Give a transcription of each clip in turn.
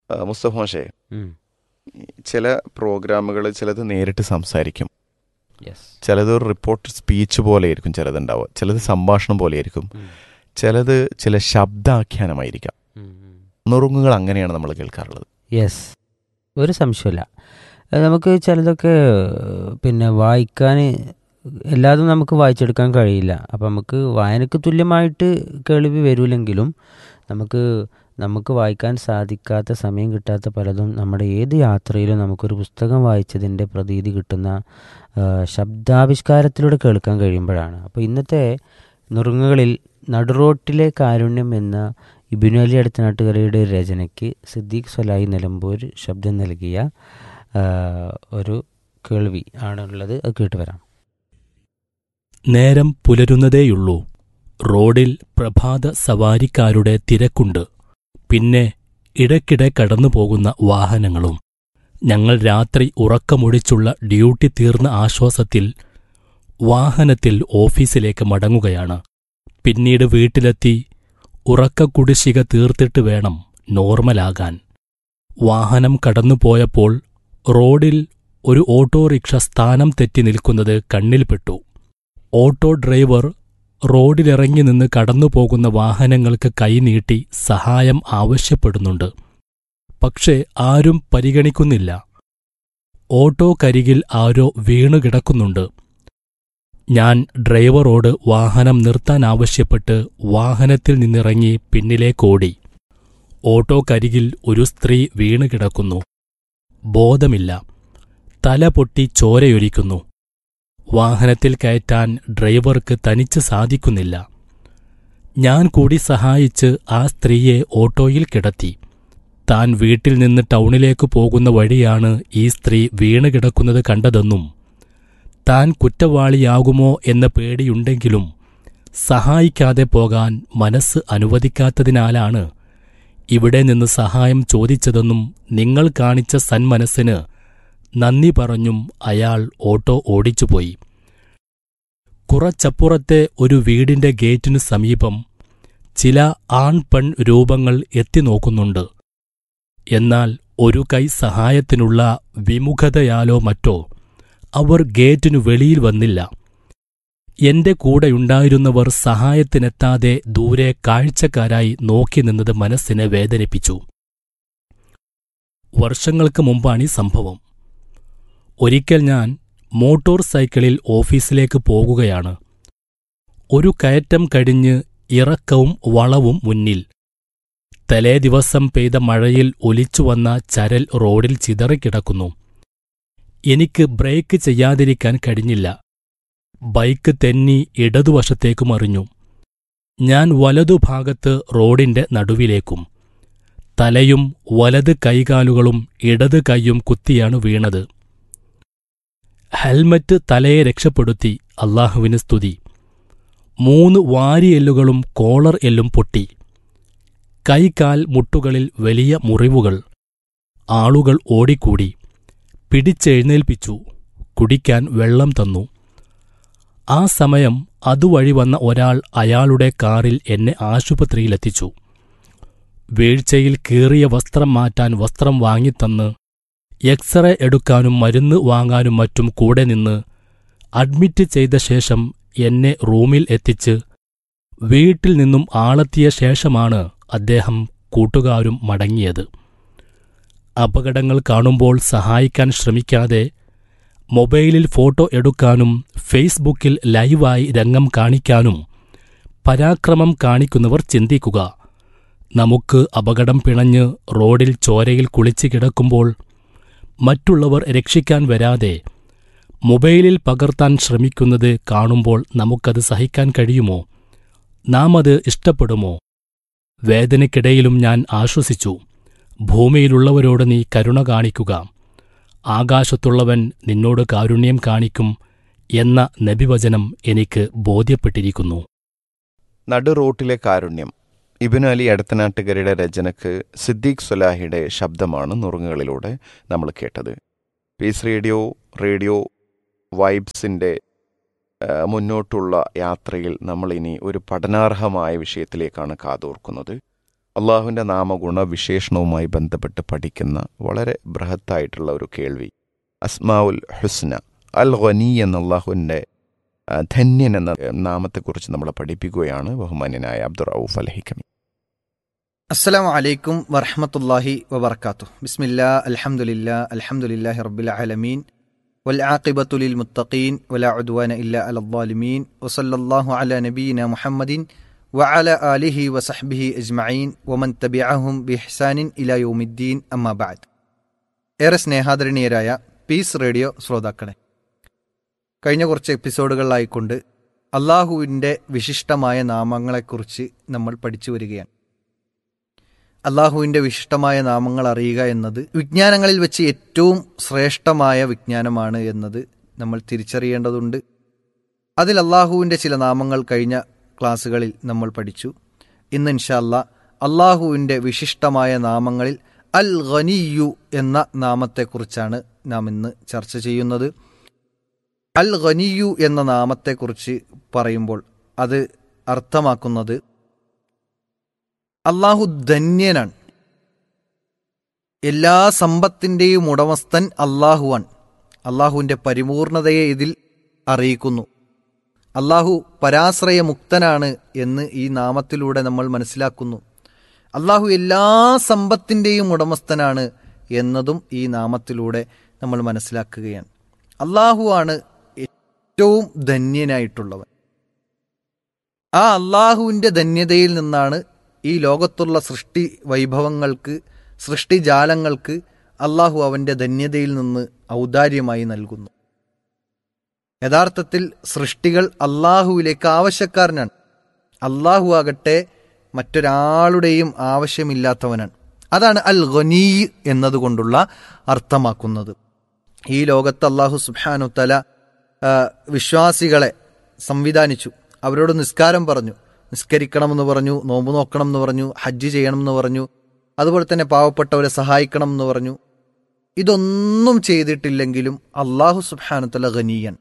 ആ, മുസ്തഫ മോശേ ഉം. ചില പ്രോഗ്രാമുകൾ ചിലത് നേരിട്ട് സംസാരിക്കും യെസ് ചിലത് ഒരു റിപ്പോർട്ട് സ്പീച്ച് പോലെ ആയിരിക്കും ചിലതുണ്ടാവുക ചിലത് സംഭാഷണം പോലെ ആയിരിക്കും ഉം. ചിലത് ചില ശബ്ദാഖ്യാനമായിരിക്കാം ഉം, ഉം. നുറുങ്ങുകൾ അങ്ങനെയാണ് നമ്മൾ കേൾക്കാറുള്ളത് യെസ് ഒരു സംശയമില്ല അത് നമുക്ക് ചിലതൊക്കെ ഏഹ്, പിന്നെ വായിക്കാൻ എല്ലാതും നമുക്ക് വായിച്ചെടുക്കാൻ കഴിയില്ല അപ്പം നമുക്ക് വായനക്ക് തുല്യമായിട്ട് കേൾവി വരൂലെങ്കിലും നമുക്ക് നമുക്ക് വായിക്കാൻ സാധിക്കാത്ത സമയം കിട്ടാത്ത പലതും നമ്മുടെ ഏത് യാത്രയിലും നമുക്കൊരു പുസ്തകം വായിച്ചതിൻ്റെ പ്രതീതി കിട്ടുന്ന ആ, ശബ്ദാവിഷ്കാരത്തിലൂടെ കേൾക്കാൻ കഴിയുമ്പോഴാണ് അപ്പോൾ ഇന്നത്തെ നുറുങ്ങുകളിൽ നടുറോട്ടിലെ കാരുണ്യം എന്ന ഇബിനു അലി അടുത്തനാട്ടുകരയുടെ രചനയ്ക്ക് സിദ്ദീഖ് സലായി നിലമ്പൂർ ശബ്ദം നൽകിയ ആ, ഒരു കേൾവി ആണുള്ളത് അത് കേട്ട് വരാം നേരം പുലരുന്നതേയുള്ളൂ റോഡിൽ പ്രഭാത സവാരിക്കാരുടെ തിരക്കുണ്ട് പിന്നെ ഇടയ്ക്കിടെ കടന്നുപോകുന്ന വാഹനങ്ങളും ഞങ്ങൾ രാത്രി ഉറക്കമൊഴിച്ചുള്ള ഡ്യൂട്ടി തീർന്ന ആശ്വാസത്തിൽ വാഹനത്തിൽ ഓഫീസിലേക്ക് മടങ്ങുകയാണ് പിന്നീട് വീട്ടിലെത്തി ഉറക്കക്കുടിശ്ശിക തീർത്തിട്ട് വേണം നോർമലാകാൻ വാഹനം കടന്നുപോയപ്പോൾ റോഡിൽ ഒരു ഓട്ടോറിക്ഷ സ്ഥാനം തെറ്റി നിൽക്കുന്നത് കണ്ണിൽപ്പെട്ടു ഓട്ടോ ഡ്രൈവർ റോഡിലിറങ്ങി നിന്ന് കടന്നുപോകുന്ന വാഹനങ്ങൾക്ക് കൈനീട്ടി സഹായം ആവശ്യപ്പെടുന്നുണ്ട് പക്ഷേ ആരും പരിഗണിക്കുന്നില്ല ഓട്ടോ കരികിൽ ആരോ വീണുകിടക്കുന്നുണ്ട് ഞാൻ ഡ്രൈവറോട് വാഹനം നിർത്താൻ ആവശ്യപ്പെട്ട് വാഹനത്തിൽ നിന്നിറങ്ങി പിന്നിലേക്കോടി ഓട്ടോ കരികിൽ ഒരു സ്ത്രീ വീണുകിടക്കുന്നു ബോധമില്ല തല പൊട്ടി ചോരയൊലിക്കുന്നു വാഹനത്തിൽ കയറ്റാൻ ഡ്രൈവർക്ക് തനിച്ച് സാധിക്കുന്നില്ല ഞാൻ കൂടി സഹായിച്ച് ആ സ്ത്രീയെ ഓട്ടോയിൽ കിടത്തി താൻ വീട്ടിൽ നിന്ന് ടൗണിലേക്ക് പോകുന്ന വഴിയാണ് ഈ സ്ത്രീ വീണുകിടക്കുന്നത് കണ്ടതെന്നും താൻ കുറ്റവാളിയാകുമോ എന്ന പേടിയുണ്ടെങ്കിലും സഹായിക്കാതെ പോകാൻ മനസ്സ് അനുവദിക്കാത്തതിനാലാണ് ഇവിടെ നിന്ന് സഹായം ചോദിച്ചതെന്നും നിങ്ങൾ കാണിച്ച സന്മനസ്സിന് നന്ദി പറഞ്ഞും അയാൾ ഓട്ടോ ഓടിച്ചുപോയി കുറച്ചപ്പുറത്തെ ഒരു വീടിന്റെ ഗേറ്റിനു സമീപം ചില ആൺ പെൺ രൂപങ്ങൾ എത്തിനോക്കുന്നുണ്ട് എന്നാൽ ഒരു കൈ സഹായത്തിനുള്ള വിമുഖതയാലോ മറ്റോ അവർ ഗേറ്റിനു വെളിയിൽ വന്നില്ല എന്റെ കൂടെയുണ്ടായിരുന്നവർ സഹായത്തിനെത്താതെ ദൂരെ കാഴ്ചക്കാരായി നോക്കി നിന്നത് മനസ്സിനെ വേദനിപ്പിച്ചു വർഷങ്ങൾക്ക് മുമ്പാണ് ഈ സംഭവം ഒരിക്കൽ ഞാൻ മോട്ടോർ സൈക്കിളിൽ ഓഫീസിലേക്ക് പോകുകയാണ് ഒരു കയറ്റം കഴിഞ്ഞ് ഇറക്കവും വളവും മുന്നിൽ തലേ ദിവസം പെയ്ത മഴയിൽ ഒലിച്ചുവന്ന ചരൽ റോഡിൽ ചിതറിക്കിടക്കുന്നു എനിക്ക് ബ്രേക്ക് ചെയ്യാതിരിക്കാൻ കഴിഞ്ഞില്ല ബൈക്ക് തെന്നി ഇടതുവശത്തേക്ക് മറിഞ്ഞു ഞാൻ വലതുഭാഗത്ത് റോഡിന്റെ നടുവിലേക്കും തലയും വലത് കൈകാലുകളും ഇടത് കൈയും കുത്തിയാണ് വീണത് ഹെൽമറ്റ് തലയെ രക്ഷപ്പെടുത്തി അള്ളാഹുവിന് സ്തുതി മൂന്ന് വാരിയെല്ലുകളും കോളർ എല്ലും പൊട്ടി കൈകാൽ മുട്ടുകളിൽ വലിയ മുറിവുകൾ ആളുകൾ ഓടിക്കൂടി പിടിച്ചെഴുന്നേൽപ്പിച്ചു കുടിക്കാൻ വെള്ളം തന്നു ആ സമയം അതുവഴി വന്ന ഒരാൾ അയാളുടെ കാറിൽ എന്നെ ആശുപത്രിയിലെത്തിച്ചു വീഴ്ചയിൽ കീറിയ വസ്ത്രം മാറ്റാൻ വസ്ത്രം വാങ്ങിത്തന്ന് എക്സ്റേ എടുക്കാനും മരുന്ന് വാങ്ങാനും മറ്റും കൂടെ നിന്ന് അഡ്മിറ്റ് ചെയ്ത ശേഷം എന്നെ റൂമിൽ എത്തിച്ച് വീട്ടിൽ നിന്നും ആളെത്തിയ ശേഷമാണ് അദ്ദേഹം കൂട്ടുകാരും മടങ്ങിയത് അപകടങ്ങൾ കാണുമ്പോൾ സഹായിക്കാൻ ശ്രമിക്കാതെ മൊബൈലിൽ ഫോട്ടോ എടുക്കാനും ഫേസ്ബുക്കിൽ ലൈവായി രംഗം കാണിക്കാനും പരാക്രമം കാണിക്കുന്നവർ ചിന്തിക്കുക നമുക്ക് അപകടം പിണഞ്ഞ് റോഡിൽ ചോരയിൽ കുളിച്ചു കിടക്കുമ്പോൾ മറ്റുള്ളവർ രക്ഷിക്കാൻ വരാതെ മൊബൈലിൽ പകർത്താൻ ശ്രമിക്കുന്നത് കാണുമ്പോൾ നമുക്കത് സഹിക്കാൻ കഴിയുമോ നാം അത് ഇഷ്ടപ്പെടുമോ വേദനയ്ക്കിടയിലും ഞാൻ ആശ്വസിച്ചു ഭൂമിയിലുള്ളവരോട് നീ കരുണ കാണിക്കുക ആകാശത്തുള്ളവൻ നിന്നോട് കാരുണ്യം കാണിക്കും എന്ന നബിവചനം എനിക്ക് ബോധ്യപ്പെട്ടിരിക്കുന്നു നടു റോട്ടിലെ കാരുണ്യം ഇബിനു അലി എടത്തനാട്ടുകരയുടെ രചനക്ക് സിദ്ദീഖ് സുലാഹിയുടെ ശബ്ദമാണ് നുറുങ്ങുകളിലൂടെ നമ്മൾ കേട്ടത് പീസ് റേഡിയോ റേഡിയോ വൈബ്സിൻ്റെ ആ, മുന്നോട്ടുള്ള യാത്രയിൽ നമ്മളിനി ഒരു പഠനാർഹമായ വിഷയത്തിലേക്കാണ് കാതോർക്കുന്നത് അള്ളാഹുവിൻ്റെ നാമഗുണ വിശേഷണവുമായി ബന്ധപ്പെട്ട് പഠിക്കുന്ന വളരെ ബൃഹത്തായിട്ടുള്ള ഒരു കേൾവി അസ്മാഉൽ ഹുസ്ന അൽ ഖനി എന്ന അള്ളാഹുവിൻ്റെ ആ, ധന്യൻ എന്ന നാമത്തെക്കുറിച്ച് നമ്മളെ പഠിപ്പിക്കുകയാണ് ബഹുമാന്യനായ അബ്ദുർ റൌഫ് അൽ ഹിക്കമി السلام عليكم ورحمة الله وبركاته بسم الله الحمد لله الحمد لله رب العالمين والعاقبة للمتقين ولا عدوان إلا على الظالمين وصلى الله على نبينا محمد وعلى آله وصحبه أجمعين ومن تبعهم بإحسان إلى يوم الدين أما بعد ഏറെ സ്നേഹാദരണീയരായ പീസ് റേഡിയോ ശ്രോതാക്കളെ കഴിഞ്ഞ കുറച്ച് എപ്പിസോഡുകളിലായിക്കൊണ്ട് അള്ളാഹുവിൻ്റെ വിശിഷ്ടമായ നാമങ്ങളെക്കുറിച്ച് നമ്മൾ പഠിച്ചു വരികയാണ് അള്ളാഹുവിൻ്റെ വിശിഷ്ടമായ നാമങ്ങൾ അറിയുക എന്നത് വിജ്ഞാനങ്ങളിൽ വെച്ച് ഏറ്റവും ശ്രേഷ്ഠമായ വിജ്ഞാനമാണ് എന്നത് നമ്മൾ തിരിച്ചറിയേണ്ടതുണ്ട് അതിൽ അള്ളാഹുവിൻ്റെ ചില നാമങ്ങൾ കഴിഞ്ഞ ക്ലാസ്സുകളിൽ നമ്മൾ പഠിച്ചു ഇന്ന് ഇൻഷാല്ല അള്ളാഹുവിൻ്റെ വിശിഷ്ടമായ നാമങ്ങളിൽ അൽ ഖനിയു എന്ന നാമത്തെക്കുറിച്ചാണ് നാം ഇന്ന് ചർച്ച ചെയ്യുന്നത് അൽ ഖനിയു എന്ന നാമത്തെക്കുറിച്ച് പറയുമ്പോൾ അത് അർത്ഥമാക്കുന്നത് അള്ളാഹു ധന്യനാണ് എല്ലാ സമ്പത്തിൻ്റെയും ഉടമസ്ഥൻ അള്ളാഹുവാൻ അള്ളാഹുവിൻ്റെ പരിപൂർണതയെ ഇതിൽ അറിയിക്കുന്നു അള്ളാഹു പരാശ്രയമുക്തനാണ് എന്ന് ഈ നാമത്തിലൂടെ നമ്മൾ മനസ്സിലാക്കുന്നു അള്ളാഹു എല്ലാ സമ്പത്തിൻ്റെയും ഉടമസ്ഥനാണ് എന്നതും ഈ നാമത്തിലൂടെ നമ്മൾ മനസ്സിലാക്കുകയാണ് അള്ളാഹുവാണ് ഏറ്റവും ധന്യനായിട്ടുള്ളവൻ ആ അള്ളാഹുവിൻ്റെ ധന്യതയിൽ നിന്നാണ് ഈ ലോകത്തുള്ള സൃഷ്ടി വൈഭവങ്ങൾക്ക് സൃഷ്ടിജാലങ്ങൾക്ക് അള്ളാഹു അവൻ്റെ ധന്യതയിൽ നിന്ന് ഔദാര്യമായി നൽകുന്നു യഥാർത്ഥത്തിൽ സൃഷ്ടികൾ അള്ളാഹുവിലേക്ക് ആവശ്യക്കാരനാണ് അള്ളാഹു ആകട്ടെ മറ്റൊരാളുടെയും ആവശ്യമില്ലാത്തവനാണ് അതാണ് അൽ ഖനീ എന്നതുകൊണ്ടുള്ള അർത്ഥമാക്കുന്നത് ഈ ലോകത്ത് അള്ളാഹു സുബാനു തല വിശ്വാസികളെ സംവിധാനിച്ചു അവരോട് നിസ്കാരം പറഞ്ഞു നിസ്കരിക്കണമെന്ന് പറഞ്ഞു നോമ്പ് നോക്കണം എന്ന് പറഞ്ഞു ഹജ്ജ് ചെയ്യണമെന്ന് പറഞ്ഞു അതുപോലെ തന്നെ പാവപ്പെട്ടവരെ സഹായിക്കണം എന്ന് പറഞ്ഞു ഇതൊന്നും ചെയ്തിട്ടില്ലെങ്കിലും അള്ളാഹു സുബാനുത്തല ഖനീയൻ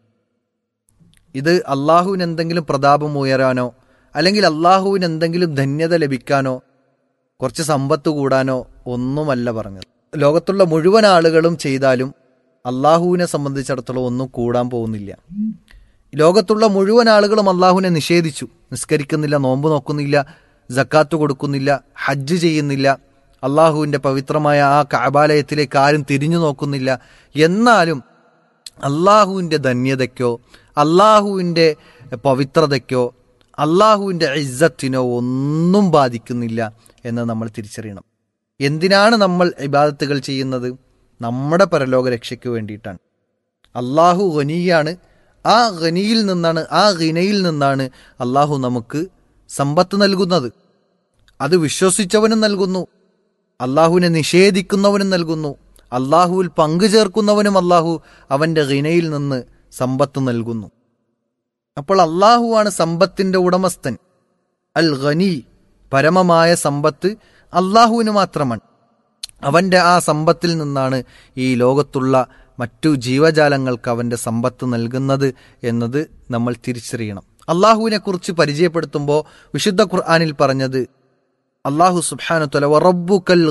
ഇത് അള്ളാഹുവിന് എന്തെങ്കിലും പ്രതാപം ഉയരാനോ അല്ലെങ്കിൽ അള്ളാഹുവിന് എന്തെങ്കിലും ധന്യത ലഭിക്കാനോ കുറച്ച് സമ്പത്ത് കൂടാനോ ഒന്നുമല്ല പറഞ്ഞത് ലോകത്തുള്ള മുഴുവൻ ആളുകളും ചെയ്താലും അള്ളാഹുവിനെ സംബന്ധിച്ചിടത്തോളം ഒന്നും കൂടാൻ പോകുന്നില്ല ലോകത്തുള്ള മുഴുവൻ ആളുകളും അള്ളാഹുവിനെ നിഷേധിച്ചു നിസ്കരിക്കുന്നില്ല നോമ്പ് നോക്കുന്നില്ല ജക്കാത്ത് കൊടുക്കുന്നില്ല ഹജ്ജ് ചെയ്യുന്നില്ല അള്ളാഹുവിൻ്റെ പവിത്രമായ ആ കാബാലയത്തിലേക്ക് ആരും തിരിഞ്ഞു നോക്കുന്നില്ല എന്നാലും അള്ളാഹുവിൻ്റെ ധന്യതയ്ക്കോ അള്ളാഹുവിൻ്റെ പവിത്രതയ്ക്കോ അള്ളാഹുവിൻ്റെ ഇസ്സത്തിനോ ഒന്നും ബാധിക്കുന്നില്ല എന്ന് നമ്മൾ തിരിച്ചറിയണം എന്തിനാണ് നമ്മൾ ഇബാദത്തുകൾ ചെയ്യുന്നത് നമ്മുടെ പരലോക രക്ഷയ്ക്ക് വേണ്ടിയിട്ടാണ് അള്ളാഹു ഖനിയാണ് ആ ഖനിയിൽ നിന്നാണ് ആ ഖിനയിൽ നിന്നാണ് അള്ളാഹു നമുക്ക് സമ്പത്ത് നൽകുന്നത് അത് വിശ്വസിച്ചവനും നൽകുന്നു അള്ളാഹുവിനെ നിഷേധിക്കുന്നവനും നൽകുന്നു അള്ളാഹുവിൽ പങ്കു ചേർക്കുന്നവനും അള്ളാഹു അവൻ്റെ ഖിനയിൽ നിന്ന് സമ്പത്ത് നൽകുന്നു അപ്പോൾ അള്ളാഹുവാണ് സമ്പത്തിൻ്റെ ഉടമസ്ഥൻ അൽ ഖനി പരമമായ സമ്പത്ത് അള്ളാഹുവിന് മാത്രമാണ് അവൻ്റെ ആ സമ്പത്തിൽ നിന്നാണ് ഈ ലോകത്തുള്ള മറ്റു ജീവജാലങ്ങൾക്ക് അവൻ്റെ സമ്പത്ത് നൽകുന്നത് എന്നത് നമ്മൾ തിരിച്ചറിയണം അള്ളാഹുവിനെ കുറിച്ച് പരിചയപ്പെടുത്തുമ്പോൾ വിശുദ്ധ ഖുർആാനിൽ പറഞ്ഞത് അള്ളാഹു സുബാനുത്തല റബ്ബുക്കൽ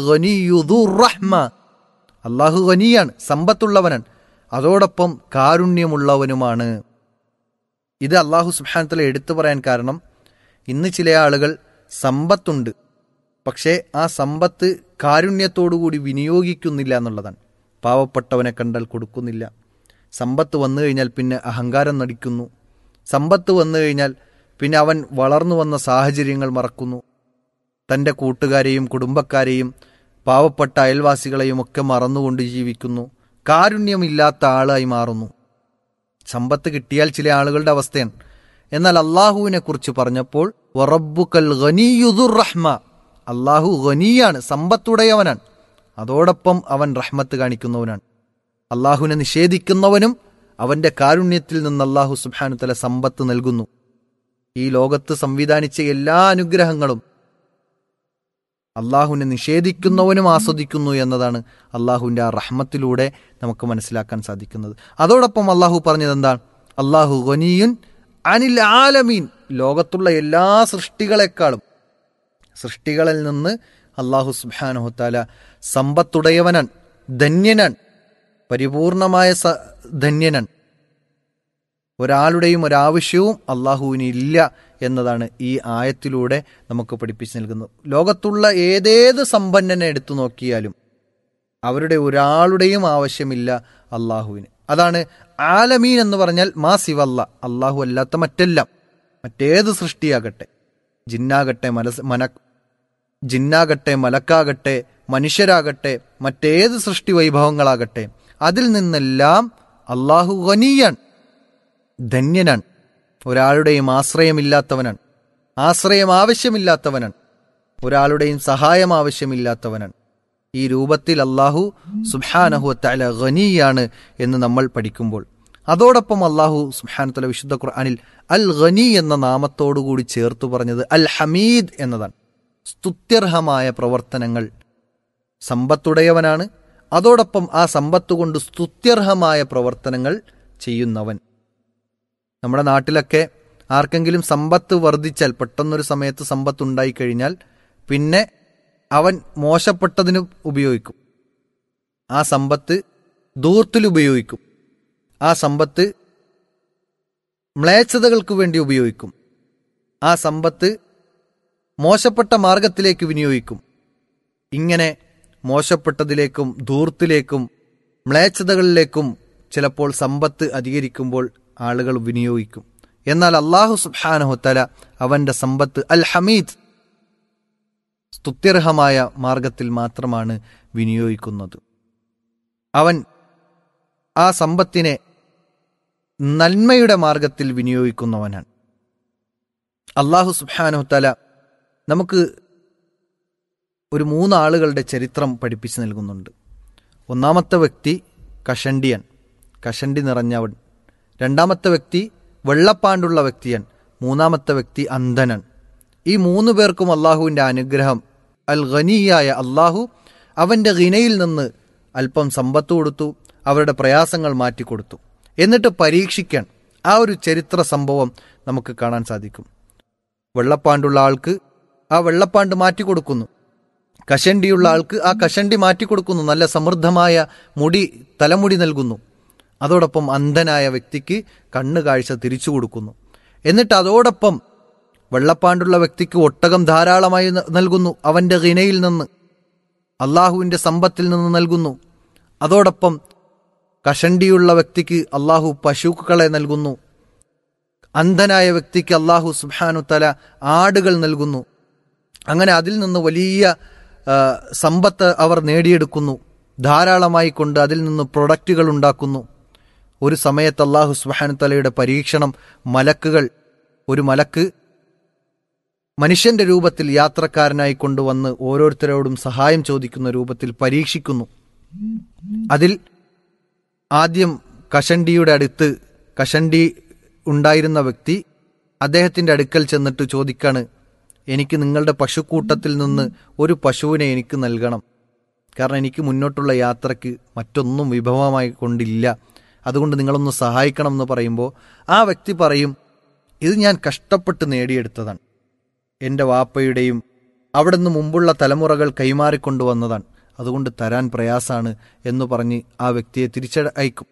റഹ്മ അള്ളാഹു ഖനിയാണ് സമ്പത്തുള്ളവനാണ് അതോടൊപ്പം കാരുണ്യമുള്ളവനുമാണ് ഇത് അള്ളാഹു സുബാനുത്തല എടുത്തു പറയാൻ കാരണം ഇന്ന് ചില ആളുകൾ സമ്പത്തുണ്ട് പക്ഷേ ആ സമ്പത്ത് കാരുണ്യത്തോടുകൂടി വിനിയോഗിക്കുന്നില്ല എന്നുള്ളതാണ് പാവപ്പെട്ടവനെ കണ്ടാൽ കൊടുക്കുന്നില്ല സമ്പത്ത് വന്നു കഴിഞ്ഞാൽ പിന്നെ അഹങ്കാരം നടിക്കുന്നു സമ്പത്ത് വന്നു കഴിഞ്ഞാൽ പിന്നെ അവൻ വളർന്നു വന്ന സാഹചര്യങ്ങൾ മറക്കുന്നു തൻ്റെ കൂട്ടുകാരെയും കുടുംബക്കാരെയും പാവപ്പെട്ട അയൽവാസികളെയും ഒക്കെ മറന്നുകൊണ്ട് ജീവിക്കുന്നു കാരുണ്യമില്ലാത്ത ആളായി മാറുന്നു സമ്പത്ത് കിട്ടിയാൽ ചില ആളുകളുടെ അവസ്ഥയാണ് എന്നാൽ അള്ളാഹുവിനെ കുറിച്ച് പറഞ്ഞപ്പോൾ വറബുക്കൽ ഖനിയുദുർ റഹ്മ അള്ളാഹു ഖനിയാണ് സമ്പത്തുടയവനാണ് അതോടൊപ്പം അവൻ റഹ്മത്ത് കാണിക്കുന്നവനാണ് അള്ളാഹുവിനെ നിഷേധിക്കുന്നവനും അവന്റെ കാരുണ്യത്തിൽ നിന്ന് അള്ളാഹു സുബാനു തല സമ്പത്ത് നൽകുന്നു ഈ ലോകത്ത് സംവിധാനിച്ച എല്ലാ അനുഗ്രഹങ്ങളും അള്ളാഹുവിനെ നിഷേധിക്കുന്നവനും ആസ്വദിക്കുന്നു എന്നതാണ് അള്ളാഹുവിൻ്റെ ആ റഹ്മത്തിലൂടെ നമുക്ക് മനസ്സിലാക്കാൻ സാധിക്കുന്നത് അതോടൊപ്പം അള്ളാഹു പറഞ്ഞത് എന്താണ് അള്ളാഹു ഖനിയുൻ അനിൽ ആലമീൻ ലോകത്തുള്ള എല്ലാ സൃഷ്ടികളെക്കാളും സൃഷ്ടികളിൽ നിന്ന് അള്ളാഹു സുബാനുഹത്താല സമ്പത്തുടയവനാണ് ധന്യനാണ് പരിപൂർണമായ സ ധന്യനാണ് ഒരാളുടെയും ഒരാവശ്യവും അള്ളാഹുവിന് ഇല്ല എന്നതാണ് ഈ ആയത്തിലൂടെ നമുക്ക് പഠിപ്പിച്ചു നൽകുന്നത് ലോകത്തുള്ള ഏതേത് സമ്പന്നനെ എടുത്തു നോക്കിയാലും അവരുടെ ഒരാളുടെയും ആവശ്യമില്ല അള്ളാഹുവിന് അതാണ് ആലമീൻ എന്ന് പറഞ്ഞാൽ മാ സിവല്ല അള്ളാഹു അല്ലാത്ത മറ്റെല്ലാം മറ്റേത് സൃഷ്ടിയാകട്ടെ ജിന്നാകട്ടെ മനസ് മന ജിന്നാകട്ടെ മലക്കാകട്ടെ മനുഷ്യരാകട്ടെ മറ്റേത് സൃഷ്ടി വൈഭവങ്ങളാകട്ടെ അതിൽ നിന്നെല്ലാം അള്ളാഹു ഖനിയാണ് ധന്യനാണ് ഒരാളുടെയും ആശ്രയമില്ലാത്തവനാണ് ആശ്രയം ആവശ്യമില്ലാത്തവനാണ് ഒരാളുടെയും സഹായം ആവശ്യമില്ലാത്തവനാണ് ഈ രൂപത്തിൽ അള്ളാഹു സുബാനഹു തല ഖനിയാണ് എന്ന് നമ്മൾ പഠിക്കുമ്പോൾ അതോടൊപ്പം അള്ളാഹു സുബാനത്തല വിശുദ്ധ ഖുർആനിൽ അൽ ഖനി എന്ന നാമത്തോടുകൂടി ചേർത്തു പറഞ്ഞത് അൽ ഹമീദ് എന്നതാണ് സ്തുത്യർഹമായ പ്രവർത്തനങ്ങൾ സമ്പത്തുടയവനാണ് അതോടൊപ്പം ആ സമ്പത്ത് കൊണ്ട് സ്തുത്യർഹമായ പ്രവർത്തനങ്ങൾ ചെയ്യുന്നവൻ നമ്മുടെ നാട്ടിലൊക്കെ ആർക്കെങ്കിലും സമ്പത്ത് വർദ്ധിച്ചാൽ പെട്ടെന്നൊരു സമയത്ത് സമ്പത്ത് ഉണ്ടായിക്കഴിഞ്ഞാൽ പിന്നെ അവൻ മോശപ്പെട്ടതിന് ഉപയോഗിക്കും ആ സമ്പത്ത് ദൂർത്തിൽ ഉപയോഗിക്കും ആ സമ്പത്ത് മ്ലേച്ഛതകൾക്ക് വേണ്ടി ഉപയോഗിക്കും ആ സമ്പത്ത് മോശപ്പെട്ട മാർഗത്തിലേക്ക് വിനിയോഗിക്കും ഇങ്ങനെ മോശപ്പെട്ടതിലേക്കും ധൂർത്തിലേക്കും മ്ലേച്ഛതകളിലേക്കും ചിലപ്പോൾ സമ്പത്ത് അധികരിക്കുമ്പോൾ ആളുകൾ വിനിയോഗിക്കും എന്നാൽ അള്ളാഹു സുബാനഹുത്തല അവന്റെ സമ്പത്ത് അൽ ഹമീദ് സ്തുത്യർഹമായ മാർഗത്തിൽ മാത്രമാണ് വിനിയോഗിക്കുന്നത് അവൻ ആ സമ്പത്തിനെ നന്മയുടെ മാർഗത്തിൽ വിനിയോഗിക്കുന്നവനാണ് അള്ളാഹു സുബാനഹുത്തല നമുക്ക് ഒരു മൂന്നാളുകളുടെ ചരിത്രം പഠിപ്പിച്ചു നൽകുന്നുണ്ട് ഒന്നാമത്തെ വ്യക്തി കഷണ്ടിയൻ കഷണ്ടി നിറഞ്ഞവൻ രണ്ടാമത്തെ വ്യക്തി വെള്ളപ്പാണ്ടുള്ള വ്യക്തിയൻ മൂന്നാമത്തെ വ്യക്തി അന്ധനൻ ഈ മൂന്ന് പേർക്കും അള്ളാഹുവിൻ്റെ അനുഗ്രഹം അൽ ഖനിയായ അള്ളാഹു അവൻ്റെ ഗിനയിൽ നിന്ന് അല്പം സമ്പത്ത് കൊടുത്തു അവരുടെ പ്രയാസങ്ങൾ മാറ്റിക്കൊടുത്തു എന്നിട്ട് പരീക്ഷിക്കാൻ ആ ഒരു ചരിത്ര സംഭവം നമുക്ക് കാണാൻ സാധിക്കും വെള്ളപ്പാണ്ടുള്ള ആൾക്ക് ആ വെള്ളപ്പാണ്ട് മാറ്റിക്കൊടുക്കുന്നു കഷണ്ടിയുള്ള ആൾക്ക് ആ കഷണ്ടി മാറ്റിക്കൊടുക്കുന്നു നല്ല സമൃദ്ധമായ മുടി തലമുടി നൽകുന്നു അതോടൊപ്പം അന്ധനായ വ്യക്തിക്ക് കണ്ണ് കാഴ്ച തിരിച്ചു കൊടുക്കുന്നു എന്നിട്ട് അതോടൊപ്പം വെള്ളപ്പാണ്ടുള്ള വ്യക്തിക്ക് ഒട്ടകം ധാരാളമായി ന- നൽകുന്നു അവന്റെ ഗിനയിൽ നിന്ന് അള്ളാഹുവിന്റെ സമ്പത്തിൽ നിന്ന് നൽകുന്നു അതോടൊപ്പം കഷണ്ടിയുള്ള വ്യക്തിക്ക് അള്ളാഹു പശുക്കളെ നൽകുന്നു അന്ധനായ വ്യക്തിക്ക് അള്ളാഹു സുബാനു തല ആടുകൾ നൽകുന്നു അങ്ങനെ അതിൽ നിന്ന് വലിയ ആ, സമ്പത്ത് അവർ നേടിയെടുക്കുന്നു ധാരാളമായി കൊണ്ട് അതിൽ നിന്ന് പ്രൊഡക്റ്റുകൾ ഉണ്ടാക്കുന്നു ഒരു സമയത്ത് അള്ളാഹു സുബാനു തലയുടെ പരീക്ഷണം മലക്കുകൾ ഒരു മലക്ക് മനുഷ്യന്റെ രൂപത്തിൽ യാത്രക്കാരനായി കൊണ്ടുവന്ന് ഓരോരുത്തരോടും സഹായം ചോദിക്കുന്ന രൂപത്തിൽ പരീക്ഷിക്കുന്നു അതിൽ ആദ്യം കഷണ്ടിയുടെ അടുത്ത് കഷണ്ടി ഉണ്ടായിരുന്ന വ്യക്തി അദ്ദേഹത്തിന്റെ അടുക്കൽ ചെന്നിട്ട് ചോദിക്കാണ് എനിക്ക് നിങ്ങളുടെ പശുക്കൂട്ടത്തിൽ നിന്ന് ഒരു പശുവിനെ എനിക്ക് നൽകണം കാരണം എനിക്ക് മുന്നോട്ടുള്ള യാത്രയ്ക്ക് മറ്റൊന്നും വിഭവമായി കൊണ്ടില്ല അതുകൊണ്ട് നിങ്ങളൊന്ന് സഹായിക്കണം എന്ന് പറയുമ്പോൾ ആ വ്യക്തി പറയും ഇത് ഞാൻ കഷ്ടപ്പെട്ട് നേടിയെടുത്തതാണ് എൻ്റെ വാപ്പയുടെയും അവിടുന്ന് മുമ്പുള്ള തലമുറകൾ കൈമാറിക്കൊണ്ടുവന്നതാണ് അതുകൊണ്ട് തരാൻ പ്രയാസാണ് എന്ന് പറഞ്ഞ് ആ വ്യക്തിയെ തിരിച്ചയക്കും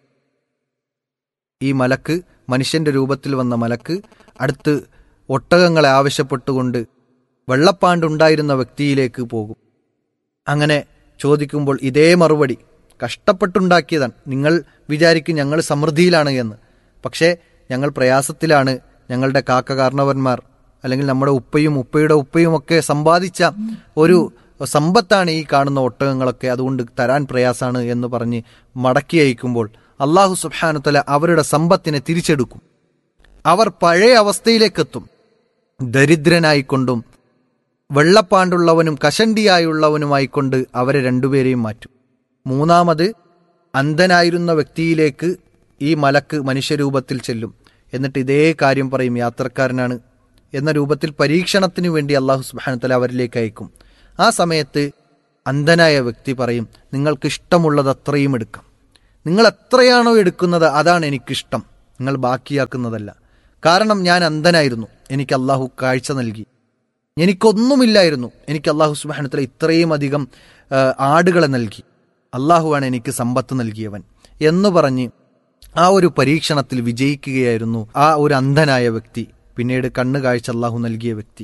ഈ മലക്ക് മനുഷ്യന്റെ രൂപത്തിൽ വന്ന മലക്ക് അടുത്ത് ഒട്ടകങ്ങളെ ആവശ്യപ്പെട്ടുകൊണ്ട് വെള്ളപ്പാണ്ടുണ്ടായിരുന്ന വ്യക്തിയിലേക്ക് പോകും അങ്ങനെ ചോദിക്കുമ്പോൾ ഇതേ മറുപടി കഷ്ടപ്പെട്ടുണ്ടാക്കിയതാണ് നിങ്ങൾ വിചാരിക്കും ഞങ്ങൾ സമൃദ്ധിയിലാണ് എന്ന് പക്ഷേ ഞങ്ങൾ പ്രയാസത്തിലാണ് ഞങ്ങളുടെ കാക്ക കാരണവന്മാർ അല്ലെങ്കിൽ നമ്മുടെ ഉപ്പയും ഉപ്പയുടെ ഉപ്പയും ഒക്കെ സമ്പാദിച്ച ഒരു സമ്പത്താണ് ഈ കാണുന്ന ഒട്ടകങ്ങളൊക്കെ അതുകൊണ്ട് തരാൻ പ്രയാസാണ് എന്ന് പറഞ്ഞ് മടക്കി അയക്കുമ്പോൾ അള്ളാഹു സുബാനുത്തല അവരുടെ സമ്പത്തിനെ തിരിച്ചെടുക്കും അവർ പഴയ അവസ്ഥയിലേക്കെത്തും ദരിദ്രനായിക്കൊണ്ടും വെള്ളപ്പാണ്ടുള്ളവനും കഷണ്ടിയായുള്ളവനുമായിക്കൊണ്ട് അവരെ രണ്ടുപേരെയും മാറ്റും മൂന്നാമത് അന്ധനായിരുന്ന വ്യക്തിയിലേക്ക് ഈ മലക്ക് മനുഷ്യരൂപത്തിൽ ചെല്ലും എന്നിട്ട് ഇതേ കാര്യം പറയും യാത്രക്കാരനാണ് എന്ന രൂപത്തിൽ പരീക്ഷണത്തിന് വേണ്ടി അള്ളാഹു സുബാനത്തല അവരിലേക്ക് അയക്കും ആ സമയത്ത് അന്ധനായ വ്യക്തി പറയും നിങ്ങൾക്ക് ഇഷ്ടമുള്ളത് അത്രയും എടുക്കാം നിങ്ങൾ എത്രയാണോ എടുക്കുന്നത് അതാണ് എനിക്കിഷ്ടം നിങ്ങൾ ബാക്കിയാക്കുന്നതല്ല കാരണം ഞാൻ അന്ധനായിരുന്നു എനിക്ക് അള്ളാഹു കാഴ്ച നൽകി എനിക്കൊന്നുമില്ലായിരുന്നു എനിക്ക് അള്ളാഹു സുബാനത്തല ഇത്രയും അധികം ആ, ആടുകളെ നൽകി അള്ളാഹുവാണ് എനിക്ക് സമ്പത്ത് നൽകിയവൻ എന്ന് പറഞ്ഞ് ആ ഒരു പരീക്ഷണത്തിൽ വിജയിക്കുകയായിരുന്നു ആ ഒരു അന്ധനായ വ്യക്തി പിന്നീട് കണ്ണു കാഴ്ച അള്ളാഹു നൽകിയ വ്യക്തി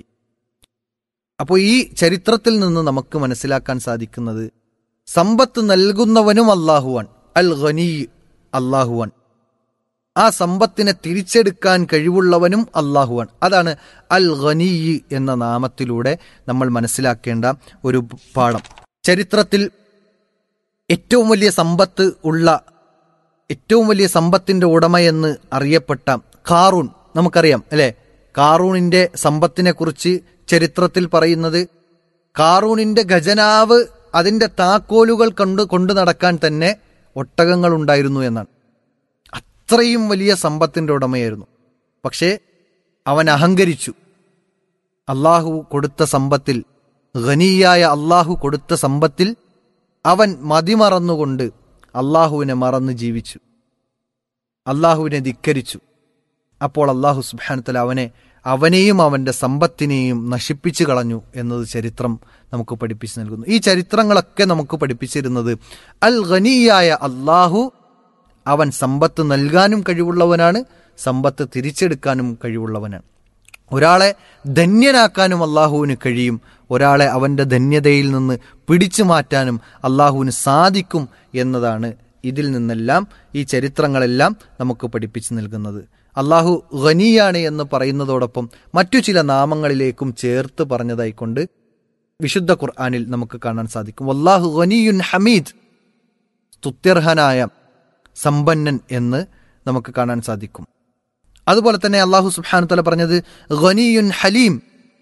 അപ്പോൾ ഈ ചരിത്രത്തിൽ നിന്ന് നമുക്ക് മനസ്സിലാക്കാൻ സാധിക്കുന്നത് സമ്പത്ത് നൽകുന്നവനും അള്ളാഹുവാൻ അൽ ഖനീ അള്ളാഹുവാൻ ആ സമ്പത്തിനെ തിരിച്ചെടുക്കാൻ കഴിവുള്ളവനും അള്ളാഹുവാൻ അതാണ് അൽ ഖനീ എന്ന നാമത്തിലൂടെ നമ്മൾ മനസ്സിലാക്കേണ്ട ഒരു പാഠം ചരിത്രത്തിൽ ഏറ്റവും വലിയ സമ്പത്ത് ഉള്ള ഏറ്റവും വലിയ സമ്പത്തിന്റെ ഉടമയെന്ന് അറിയപ്പെട്ട കാറൂൺ നമുക്കറിയാം അല്ലെ കാറൂണിന്റെ സമ്പത്തിനെ കുറിച്ച് ചരിത്രത്തിൽ പറയുന്നത് കാറൂണിന്റെ ഖജനാവ് അതിന്റെ താക്കോലുകൾ കൊണ്ട് കൊണ്ടു നടക്കാൻ തന്നെ ഒട്ടകങ്ങൾ ഉണ്ടായിരുന്നു എന്നാണ് അത്രയും വലിയ സമ്പത്തിന്റെ ഉടമയായിരുന്നു പക്ഷേ അവൻ അഹങ്കരിച്ചു അള്ളാഹു കൊടുത്ത സമ്പത്തിൽ ഖനിയായ അള്ളാഹു കൊടുത്ത സമ്പത്തിൽ അവൻ മതിമറന്നുകൊണ്ട് അള്ളാഹുവിനെ മറന്ന് ജീവിച്ചു അള്ളാഹുവിനെ ധിക്കരിച്ചു അപ്പോൾ അള്ളാഹു സുബാനത്തല അവനെ അവനെയും അവന്റെ സമ്പത്തിനെയും നശിപ്പിച്ചു കളഞ്ഞു എന്നത് ചരിത്രം നമുക്ക് പഠിപ്പിച്ചു നൽകുന്നു ഈ ചരിത്രങ്ങളൊക്കെ നമുക്ക് പഠിപ്പിച്ചിരുന്നത് അൽ ഖനിയായ അള്ളാഹു അവൻ സമ്പത്ത് നൽകാനും കഴിവുള്ളവനാണ് സമ്പത്ത് തിരിച്ചെടുക്കാനും കഴിവുള്ളവനാണ് ഒരാളെ ധന്യനാക്കാനും അള്ളാഹുവിന് കഴിയും ഒരാളെ അവന്റെ ധന്യതയിൽ നിന്ന് പിടിച്ചു മാറ്റാനും അള്ളാഹുവിന് സാധിക്കും എന്നതാണ് ഇതിൽ നിന്നെല്ലാം ഈ ചരിത്രങ്ങളെല്ലാം നമുക്ക് പഠിപ്പിച്ചു നൽകുന്നത് അള്ളാഹു ഖനിയാണ് എന്ന് പറയുന്നതോടൊപ്പം മറ്റു ചില നാമങ്ങളിലേക്കും ചേർത്ത് പറഞ്ഞതായിക്കൊണ്ട് വിശുദ്ധ ഖുർആാനിൽ നമുക്ക് കാണാൻ സാധിക്കും അള്ളാഹു ഖനിയുൻ ഹമീദ് സ്തുത്യർഹനായ സമ്പന്നൻ എന്ന് നമുക്ക് കാണാൻ സാധിക്കും അതുപോലെ തന്നെ അള്ളാഹു സുബ്ഹാനു തല പറഞ്ഞത് ഖനിയുൻ ഹലീം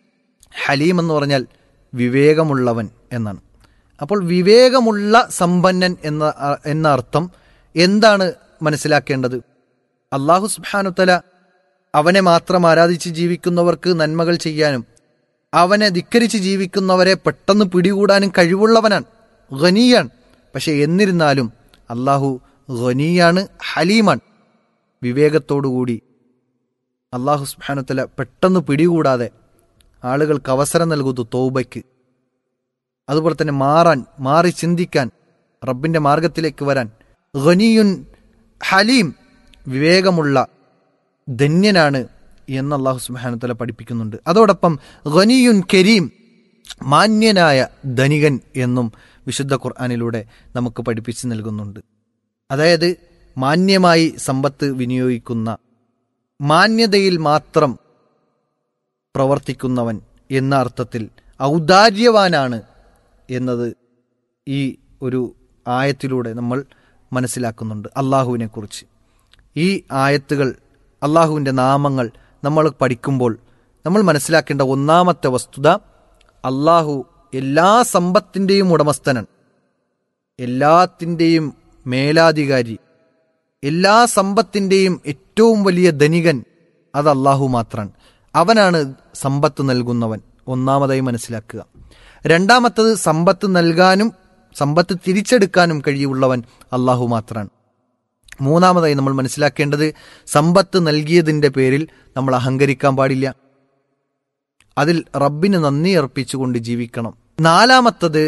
ഹലീം എന്ന് പറഞ്ഞാൽ വിവേകമുള്ളവൻ എന്നാണ് അപ്പോൾ വിവേകമുള്ള സമ്പന്നൻ എന്ന എന്ന അർത്ഥം എന്താണ് മനസ്സിലാക്കേണ്ടത് അള്ളാഹു സുബ്ഹാനു തല അവനെ മാത്രം ആരാധിച്ച് ജീവിക്കുന്നവർക്ക് നന്മകൾ ചെയ്യാനും അവനെ ധിക്കരിച്ച് ജീവിക്കുന്നവരെ പെട്ടെന്ന് പിടികൂടാനും കഴിവുള്ളവനാണ് ഖനിയാണ് പക്ഷെ എന്നിരുന്നാലും അള്ളാഹു ഖനിയാണ് ഹലീമാണ് വിവേകത്തോടുകൂടി അള്ളാഹു സുബാനുത്തല പെട്ടെന്ന് പിടികൂടാതെ ആളുകൾക്ക് അവസരം നൽകുന്നു തോബയ്ക്ക് അതുപോലെ തന്നെ മാറാൻ മാറി ചിന്തിക്കാൻ റബ്ബിന്റെ മാർഗത്തിലേക്ക് വരാൻ ഖനിയുൻ ഹലീം വിവേകമുള്ള ധന്യനാണ് എന്ന് അള്ളാഹു സുബാനുത്തല പഠിപ്പിക്കുന്നുണ്ട് അതോടൊപ്പം ഖനിയുൻ കരീം മാന്യനായ ധനികൻ എന്നും വിശുദ്ധ ഖുർആാനിലൂടെ നമുക്ക് പഠിപ്പിച്ചു നൽകുന്നുണ്ട് അതായത് മാന്യമായി സമ്പത്ത് വിനിയോഗിക്കുന്ന മാന്യതയിൽ മാത്രം പ്രവർത്തിക്കുന്നവൻ എന്ന അർത്ഥത്തിൽ ഔദാര്യവാനാണ് എന്നത് ഈ ഒരു ആയത്തിലൂടെ നമ്മൾ മനസ്സിലാക്കുന്നുണ്ട് അള്ളാഹുവിനെ കുറിച്ച് ഈ ആയത്തുകൾ അള്ളാഹുവിൻ്റെ നാമങ്ങൾ നമ്മൾ പഠിക്കുമ്പോൾ നമ്മൾ മനസ്സിലാക്കേണ്ട ഒന്നാമത്തെ വസ്തുത അള്ളാഹു എല്ലാ സമ്പത്തിൻ്റെയും ഉടമസ്ഥനാണ് എല്ലാത്തിൻ്റെയും മേലാധികാരി എല്ലാ സമ്പത്തിൻ്റെയും ഏറ്റവും വലിയ ധനികൻ അത് അള്ളാഹു മാത്രമാണ് അവനാണ് സമ്പത്ത് നൽകുന്നവൻ ഒന്നാമതായി മനസ്സിലാക്കുക രണ്ടാമത്തത് സമ്പത്ത് നൽകാനും സമ്പത്ത് തിരിച്ചെടുക്കാനും കഴിയുള്ളവൻ അള്ളാഹു മാത്രമാണ് മൂന്നാമതായി നമ്മൾ മനസ്സിലാക്കേണ്ടത് സമ്പത്ത് നൽകിയതിൻ്റെ പേരിൽ നമ്മൾ അഹങ്കരിക്കാൻ പാടില്ല അതിൽ റബ്ബിന് നന്ദി അർപ്പിച്ചുകൊണ്ട് ജീവിക്കണം നാലാമത്തത്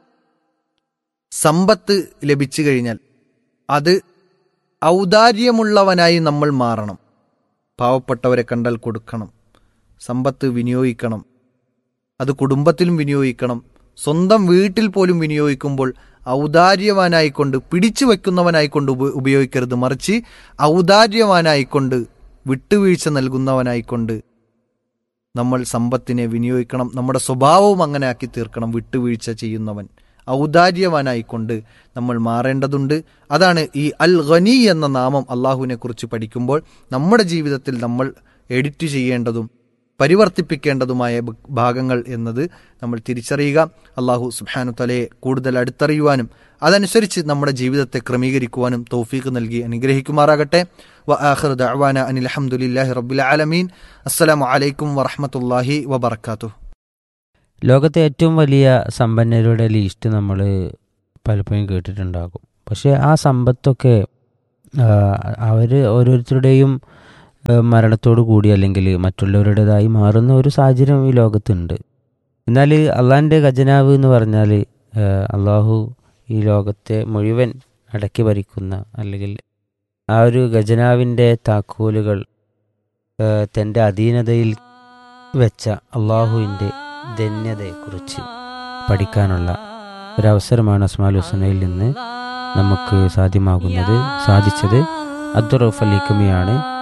സമ്പത്ത് ലഭിച്ചു കഴിഞ്ഞാൽ അത് ഔദാര്യമുള്ളവനായി നമ്മൾ മാറണം പാവപ്പെട്ടവരെ കണ്ടാൽ കൊടുക്കണം സമ്പത്ത് വിനിയോഗിക്കണം അത് കുടുംബത്തിലും വിനിയോഗിക്കണം സ്വന്തം വീട്ടിൽ പോലും വിനിയോഗിക്കുമ്പോൾ ഔദാര്യവാനായിക്കൊണ്ട് പിടിച്ചു വെക്കുന്നവനായിക്കൊണ്ട് ഉപ ഉപയോഗിക്കരുത് മറിച്ച് ഔദാര്യവാനായിക്കൊണ്ട് വിട്ടുവീഴ്ച നൽകുന്നവനായിക്കൊണ്ട് നമ്മൾ സമ്പത്തിനെ വിനിയോഗിക്കണം നമ്മുടെ സ്വഭാവവും അങ്ങനെ ആക്കി തീർക്കണം വിട്ടുവീഴ്ച ചെയ്യുന്നവൻ ഔദാര്യവാനായിക്കൊണ്ട് നമ്മൾ മാറേണ്ടതുണ്ട് അതാണ് ഈ അൽ ഖനി എന്ന നാമം അള്ളാഹുവിനെ കുറിച്ച് പഠിക്കുമ്പോൾ നമ്മുടെ ജീവിതത്തിൽ നമ്മൾ എഡിറ്റ് ചെയ്യേണ്ടതും പരിവർത്തിപ്പിക്കേണ്ടതുമായ ഭാഗങ്ങൾ എന്നത് നമ്മൾ തിരിച്ചറിയുക അള്ളാഹു സുബാനു തലയെ കൂടുതൽ അടുത്തറിയുവാനും അതനുസരിച്ച് നമ്മുടെ ജീവിതത്തെ ക്രമീകരിക്കുവാനും തൗഫീഖ് നൽകി അനുഗ്രഹിക്കുമാറാകട്ടെ വ ആഖിർ ദഅവാന അനിൽ അൽഹംദുലില്ലാഹി റബ്ബിൽ ആലമീൻ അസ്സലാമു അലൈക്കും വറഹ്മത്തുള്ളാഹി വബറകാതുഹു ലോകത്തെ ഏറ്റവും വലിയ സമ്പന്നരുടെ ലിസ്റ്റ് നമ്മൾ പലപ്പോഴും കേട്ടിട്ടുണ്ടാകും പക്ഷേ ആ സമ്പത്തൊക്കെ അവർ ഓരോരുത്തരുടെയും മരണത്തോടു കൂടി അല്ലെങ്കിൽ മറ്റുള്ളവരുടേതായി മാറുന്ന ഒരു സാഹചര്യം ഈ ലോകത്തുണ്ട് എന്നാൽ അള്ളാഹിൻ്റെ ഖജനാവ് എന്ന് പറഞ്ഞാൽ അള്ളാഹു ഈ ലോകത്തെ മുഴുവൻ അടക്കി ഭരിക്കുന്ന അല്ലെങ്കിൽ ആ ഒരു ഖജനാവിൻ്റെ താക്കോലുകൾ ഏഹ്, തൻ്റെ അധീനതയിൽ വെച്ച അള്ളാഹുവിൻ്റെ ധന്യതയെക്കുറിച്ച് പഠിക്കാനുള്ള ഒരവസരമാണ് അസ്മാൽ ഹുസനയിൽ നിന്ന് നമുക്ക് സാധ്യമാകുന്നത് സാധിച്ചത് അബ്ദുറഫ് അലിക്കുമിയാണ്